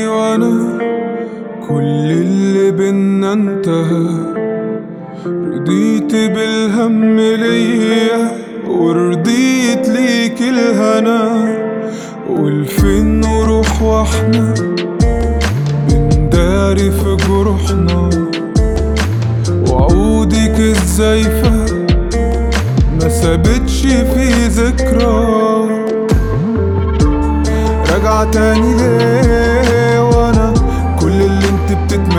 وانا كل اللي بينا انتهى رضيت بالهم ليا ورضيت ليك الهنا والفين نروح واحنا بنداري في جروحنا وعودك الزايفة ما سابتش في ذكرى راجعة تاني ليه وانا كل اللي انت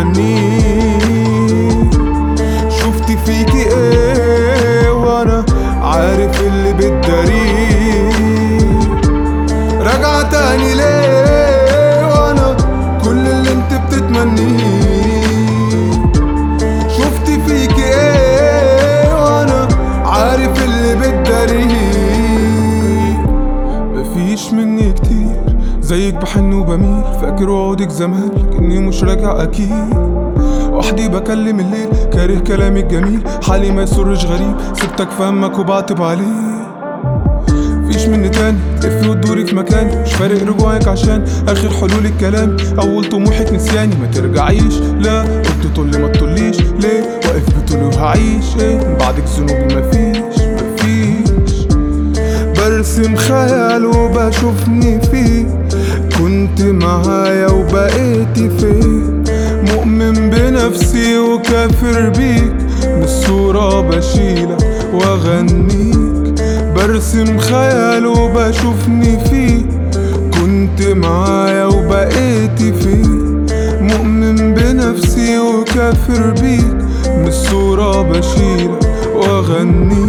بتتمنيه شفت فيكي ايه وانا عارف اللي بتداريه راجعة تاني ليه وانا كل اللي انت بتتمنيه شفت فيكي ايه وانا عارف اللي بتداريه مفيش مني كتير زيك بحن وبميل فاكر وعودك زمان لكني مش راجع اكيد وحدي بكلم الليل كاره كلامك جميل حالي ما يسرش غريب سبتك فهمك وبعتب عليه مفيش مني تاني تلفي وتدوري في مكاني مش فارق رجوعك عشان اخر حلول الكلام اول طموحك نسياني ما ترجعيش لا قلت طولي ما تطوليش ليه واقف بتقولي وهعيش ايه من بعدك ذنوبي مفيش مفيش برسم خيال وبشوفني فيه كنت معايا وبقيتي فين مؤمن بنفسي وكافر بيك من الصورة بشيلك واغنيك برسم خيال وبشوفني فيه كنت معايا وبقيتي فين مؤمن بنفسي وكافر بيك من الصورة بشيلك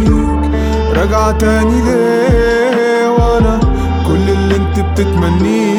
واغنيك راجعة تاني ليه وانا كل اللي انت بتتمنيه